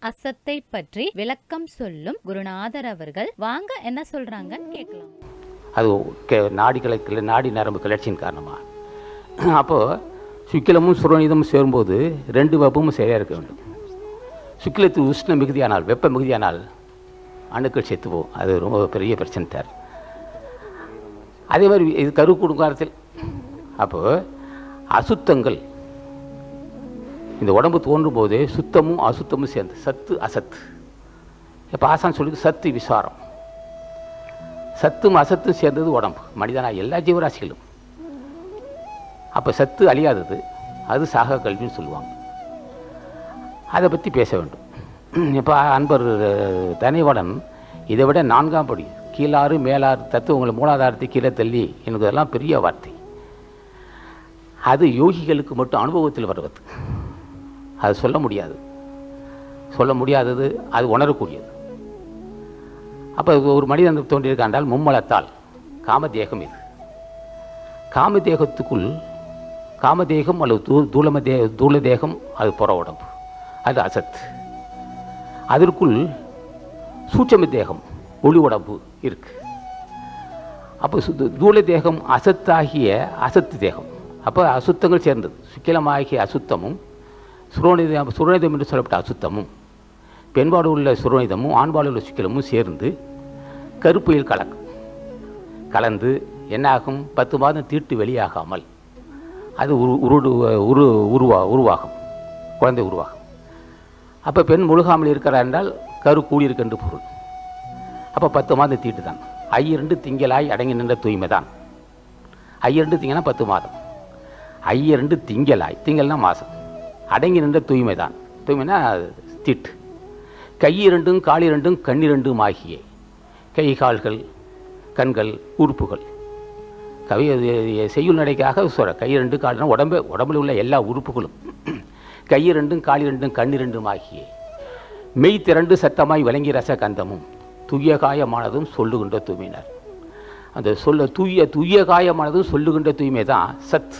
அசத்தை பற்றி விளக்கம் சொல்லும் குருநாதர் அவர்கள் வாங்க என்ன சொல்றாங்கன்னு கேட்கலாம் அது கெ- நாடிகளை கிள- நாடி நரம்பு கிளர்ச்சியின் காரணமாக அப்போது சுக்கிலமும் சுரோனிதமும் சேரும்போது ரெண்டு வெப்பமும் சரியாக இருக்க வேண்டும் சுக்கிலத்தில் உஷ்ண மிகுதியானால் வெப்ப மிகுதியானால் அணுக்கள் செத்து போகும் அது ரொம்ப பெரிய பிரச்சனை சார் அதே மாதிரி இது கரு குடுங்காலத்தில் அப்போது அசுத்தங்கள் இந்த உடம்பு தோன்றும் போதே சுத்தமும் அசுத்தமும் சேர்ந்து சத்து அசத்து இப்போ ஆசான் சொல்லுது சத்து விசாரம் சத்தும் அசத்தும் சேர்ந்தது உடம்பு மனிதனா எல்லா ஜீவராசிகளும் அப்போ சத்து அழியாதது அது சாக கல்வின்னு சொல்லுவாங்க அதை பற்றி பேச வேண்டும் இப்போ அன்பர் அஹ், தனிவடன் இதை விட நான்காம் படி கீழாறு மேலாறு தத்துவங்களை மூலாதாரத்தை கீழே தள்ளி என்பதெல்லாம் பெரிய வார்த்தை அது யோகிகளுக்கு மட்டும் அனுபவத்தில் வருவது அது சொல்ல முடியாது சொல்ல முடியாதது அது உணரக்கூடியது அப்போ ஒரு மனிதன் தோன்றியிருக்காண்டால் மும்மலத்தால் காமதேகம் இது காமதேகத்துக்குள் காமதேகம் அல்லது தூ தூளம தே தூள தேகம் அது புற உடம்பு அது அசத் அதற்குள் சூட்சம தேகம் ஒளி உடம்பு இருக்கு அப்போ சு- தூள தேகம் அசத்தாகிய அசத்து தேகம் அப்போ அசுத்தங்கள் சேர்ந்தது சுக்கிலமாகிய அசுத்தமும் சுரோனிதம் சுரோனிதம் என்று சொல்லப்பட்ட அசுத்தமும் பெண்பாடு உள்ள சுரோனிதமும் ஆண்பாடு உள்ள சுக்கிலமும் சேர்ந்து கருப்பையில் கலக்கும் கலந்து என்னாகும் பத்து மாதம் தீட்டு வெளியாகாமல் அது உரு உருடு உரு உருவா உருவாகும் குழந்தை உருவாகும் அப்போ பெண் முழுகாமல் இருக்கிறார் என்றால் கரு கூடியிருக்கு என்று பொருள் அப்போ பத்து மாதம் தீட்டு தான் ஐயரண்டு திங்களாய் அடங்கி நின்ற தூய்மை தான் ஐயரண்டு திங்கனா பத்து மாதம் ஐயரண்டு திங்களாய் திங்கள்னா மாதம் அடங்கி நின்ற தூய்மை தான் தூய்மைனா தீட்டு கையிரண்டும் காலிரண்டும் கண்ணிரண்டும் ஆகிய கை கால்கள் கண்கள் உறுப்புகள் கவி அது செய்யுள் நடைக்காக சொல்ற கை ரெண்டு கால்னா உடம்பு உடம்புல உள்ள எல்லா உறுப்புகளும் கை ரெண்டும் கால் ரெண்டும் கண்ணு ரெண்டும் ஆகிய மெய் திரண்டு சத்தமாய் விளங்கி ரச கந்தமும் துய்ய காயமானதும் சொல்லுகின்ற தூய்மையினர் அந்த சொல்ல தூய தூய காயமானதும் சொல்லுகின்ற தூய்மை தான் சத்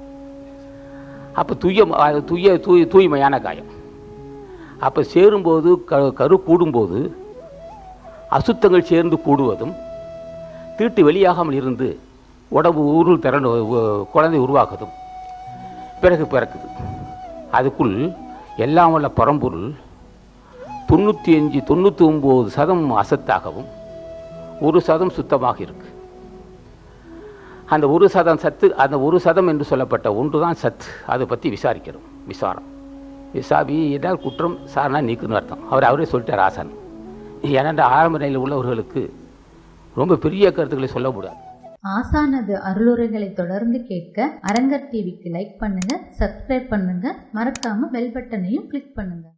அப்போ தூய அது தூய தூய் தூய்மையான காயம் அப்போ சேரும்போது க கரு கூடும்போது அசுத்தங்கள் சேர்ந்து கூடுவதும் தீட்டு வெளியாகாமல் இருந்து உடம்பு உருள் திறன் குழந்தை உருவாக்குதும் பிறகு பிறக்குது அதுக்குள் எல்லாம் உள்ள பரம்பொருள் தொண்ணூற்றி அஞ்சு தொண்ணூற்றி ஒம்பது சதம் அசத்தாகவும் ஒரு சதம் சுத்தமாக இருக்கு அந்த ஒரு சதம் சத்து அந்த ஒரு சதம் என்று சொல்லப்பட்ட ஒன்று தான் சத்து அதை பற்றி விசாரிக்கிறோம் விசாரம் விசாபி என்றால் குற்றம் சாரனா நீக்குன்னு அர்த்தம் அவர் அவரே சொல்லிட்டார் ஆசான் ஏனென்ற ஆரம்ப நிலையில் உள்ளவர்களுக்கு ரொம்ப பெரிய கருத்துக்களை சொல்ல முடியாது ஆசானது அருளுரைகளை தொடர்ந்து கேட்க அரங்கர் டிவிக்கு லைக் பண்ணுங்க சப்ஸ்கிரைப் பண்ணுங்க மறக்காம பெல் பட்டனையும் கிளிக் பண்ணுங்க